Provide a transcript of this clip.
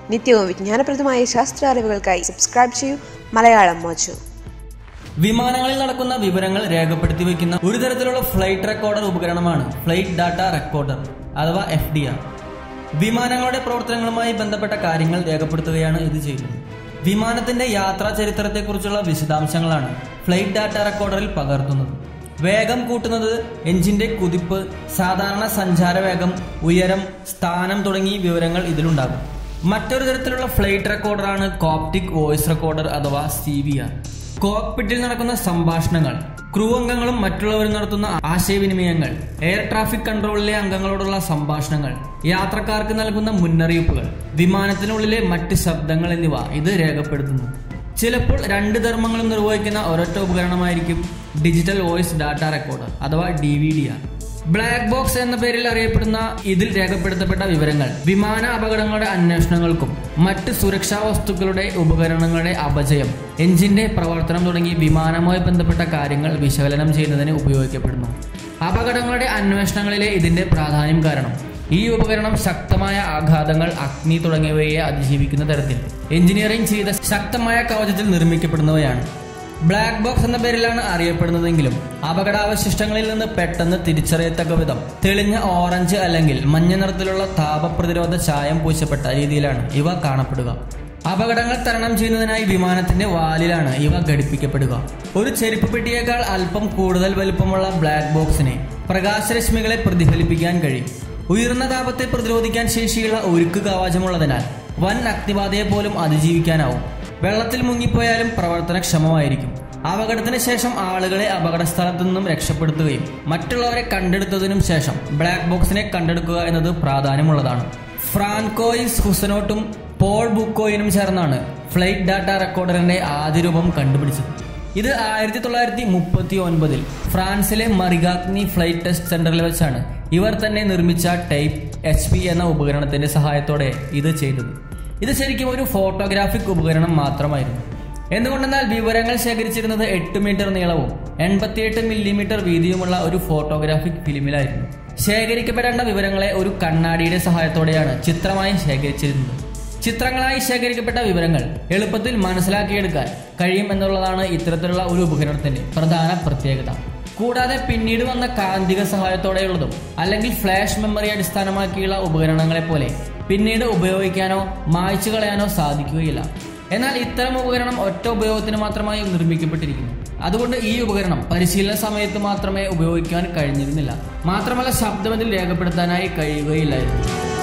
നിത്യവും വിജ്ഞാനപ്രദമായ ശാസ്ത്ര അറിവുകൾക്കായി സബ്സ്ക്രൈബ് ചെയ്യൂ മലയാളം മോച്ചു വിമാനങ്ങളിൽ നടക്കുന്ന വിവരങ്ങൾ രേഖപ്പെടുത്തി വയ്ക്കുന്ന ഒരു തരത്തിലുള്ള ഫ്ലൈറ്റ് റെക്കോർഡർ ഉപകരണമാണ് ഫ്ലൈറ്റ് ഡാറ്റ റെക്കോർഡർ അഥവാ എഫ് ഡി ആർ വിമാനങ്ങളുടെ പ്രവർത്തനങ്ങളുമായി ബന്ധപ്പെട്ട കാര്യങ്ങൾ രേഖപ്പെടുത്തുകയാണ് ഇത് ചെയ്യുന്നത് വിമാനത്തിന്റെ യാത്രാ ചരിത്രത്തെക്കുറിച്ചുള്ള വിശദാംശങ്ങളാണ് ഫ്ലൈറ്റ് ഡാറ്റ റെക്കോർഡറിൽ പകർത്തുന്നത് വേഗം കൂട്ടുന്നത് എഞ്ചിന്റെ കുതിപ്പ് സാധാരണ സഞ്ചാര വേഗം ഉയരം സ്ഥാനം തുടങ്ങി വിവരങ്ങൾ ഇതിലുണ്ടാകും മറ്റൊരു തരത്തിലുള്ള ഫ്ലൈറ്റ് റെക്കോർഡറാണ് കോപ്റ്റിക് വോയിസ് റെക്കോർഡർ അഥവാ സി വി ആർ കോക്പിറ്റിൽ നടക്കുന്ന സംഭാഷണങ്ങൾ ക്രൂ അംഗങ്ങളും മറ്റുള്ളവരും നടത്തുന്ന ആശയവിനിമയങ്ങൾ എയർ ട്രാഫിക് കൺട്രോളിലെ അംഗങ്ങളോടുള്ള സംഭാഷണങ്ങൾ യാത്രക്കാർക്ക് നൽകുന്ന മുന്നറിയിപ്പുകൾ വിമാനത്തിനുള്ളിലെ മറ്റ് ശബ്ദങ്ങൾ എന്നിവ ഇത് രേഖപ്പെടുത്തുന്നു ചിലപ്പോൾ രണ്ട് ധർമ്മങ്ങളും നിർവഹിക്കുന്ന ഒരൊറ്റ ഉപകരണമായിരിക്കും ഡിജിറ്റൽ വോയിസ് ഡാറ്റ റെക്കോർഡർ അഥവാ D V D R black box എന്ന പേരിൽ അറിയപ്പെടുന്ന ഇതിൽ രേഖപ്പെടുത്തപ്പെട്ട വിവരങ്ങൾ വിമാന അപകടങ്ങളുടെ അന്വേഷണങ്ങൾക്കും മറ്റ് സുരക്ഷാ വസ്തുക്കളുടെ ഉപകരണങ്ങളുടെ അപജയം എഞ്ചിന്റെ പ്രവർത്തനം തുടങ്ങി വിമാനവുമായി ബന്ധപ്പെട്ട കാര്യങ്ങൾ വിശകലനം ചെയ്യുന്നതിന് ഉപയോഗിക്കപ്പെടുന്നു അപകടങ്ങളുടെ അന്വേഷണങ്ങളിലെ ഇതിന്റെ പ്രാധാന്യം കാരണം ഈ ഉപകരണം ശക്തമായ ആഘാതങ്ങൾ അഗ്നി തുടങ്ങിയവയെ അതിജീവിക്കുന്ന തരത്തിൽ എഞ്ചിനീയറിംഗ് ചെയ്ത ശക്തമായ കവചത്തിൽ നിർമ്മിക്കപ്പെടുന്നവയാണ് ബ്ലാക്ക് ബോക്സ് എന്ന പേരിലാണ് അറിയപ്പെടുന്നതെങ്കിലും അപകടാവശിഷ്ടങ്ങളിൽ നിന്ന് പെട്ടെന്ന് തിരിച്ചറിയത്തക്ക വിധം തെളിഞ്ഞ ഓറഞ്ച് അല്ലെങ്കിൽ മഞ്ഞ നിറത്തിലുള്ള താപപ്രതിരോധ ചായം പൂശപ്പെട്ട രീതിയിലാണ് ഇവ കാണപ്പെടുക അപകടങ്ങൾ തരണം ചെയ്യുന്നതിനായി വിമാനത്തിന്റെ വാലിലാണ് ഇവ ഘടിപ്പിക്കപ്പെടുക ഒരു ചെരുപ്പ് പെട്ടിയേക്കാൾ അല്പം കൂടുതൽ വലുപ്പമുള്ള ബ്ലാക്ക് ബോക്സിനെ പ്രകാശരശ്മികളെ പ്രതിഫലിപ്പിക്കാൻ കഴിയും ഉയർന്ന താപത്തെ പ്രതിരോധിക്കാൻ ശേഷിയുള്ള ഉരുക്ക് കവചമുള്ളതിനാൽ വൻ അഗ്നിബാധയെ പോലും അതിജീവിക്കാനാവും വെള്ളത്തിൽ മുങ്ങിപ്പോയാലും പ്രവർത്തനക്ഷമമായിരിക്കും അപകടത്തിന് ശേഷം ആളുകളെ അപകട സ്ഥലത്തു നിന്നും രക്ഷപ്പെടുത്തുകയും മറ്റുള്ളവരെ കണ്ടെടുത്തതിനും ശേഷം ബ്ലാക്ക് ബോക്സിനെ കണ്ടെടുക്കുക എന്നത് പ്രാധാന്യമുള്ളതാണ് ഫ്രാൻകോയിസ് ഹുസനോട്ടും പോൾ ബുക്കോയിനും ചേർന്നാണ് ഫ്ലൈറ്റ് ഡാറ്റ റെക്കോർഡറിന്റെ ആദ്യ രൂപം കണ്ടുപിടിച്ചത് ഇത് ആയിരത്തി തൊള്ളായിരത്തി മുപ്പത്തി ഒൻപതിൽ ഫ്രാൻസിലെ മറിഗാഗ്നി ഫ്ലൈറ്റ് ടെസ്റ്റ് സെന്ററിൽ വെച്ചാണ് ഇവർ തന്നെ നിർമ്മിച്ച ടൈപ്പ് എച്ച് പി എന്ന ഉപകരണത്തിന്റെ സഹായത്തോടെ ഇത് ചെയ്തത് ഇത് ശരിക്കും ഒരു ഫോട്ടോഗ്രാഫിക് ഉപകരണം മാത്രമായിരുന്നു എന്തുകൊണ്ടെന്നാൽ വിവരങ്ങൾ ശേഖരിച്ചിരുന്നത് എട്ട് മീറ്റർ നീളവും എൺപത്തിയെട്ട് മില്ലിമീറ്റർ വീതിയുമുള്ള ഒരു ഫോട്ടോഗ്രാഫിക് ഫിലിമിലായിരുന്നു ശേഖരിക്കപ്പെടേണ്ട വിവരങ്ങളെ ഒരു കണ്ണാടിയുടെ സഹായത്തോടെയാണ് ചിത്രമായി ശേഖരിച്ചിരുന്നത് ചിത്രങ്ങളായി ശേഖരിക്കപ്പെട്ട വിവരങ്ങൾ എളുപ്പത്തിൽ മനസ്സിലാക്കിയെടുക്കാൻ കഴിയും എന്നുള്ളതാണ് ഇത്തരത്തിലുള്ള ഒരു ഉപകരണത്തിന്റെ പ്രധാന പ്രത്യേകത കൂടാതെ പിന്നീട് വന്ന കാന്തിക സഹായത്തോടെയുള്ളതും അല്ലെങ്കിൽ ഫ്ലാഷ് മെമ്മറി അടിസ്ഥാനമാക്കിയുള്ള ഉപകരണങ്ങളെ പോലെ പിന്നീട് ഉപയോഗിക്കാനോ മായ്ച്ചു കളയാനോ സാധിക്കുകയില്ല എന്നാൽ ഇത്തരം ഉപകരണം ഒറ്റ ഉപയോഗത്തിന് മാത്രമായി നിർമ്മിക്കപ്പെട്ടിരിക്കുന്നു അതുകൊണ്ട് ഈ ഉപകരണം പരിശീലന സമയത്ത് മാത്രമേ ഉപയോഗിക്കാൻ കഴിഞ്ഞിരുന്നില്ല മാത്രമല്ല ശബ്ദം ഇതിൽ രേഖപ്പെടുത്താനായി കഴിയുകയില്ലായിരുന്നു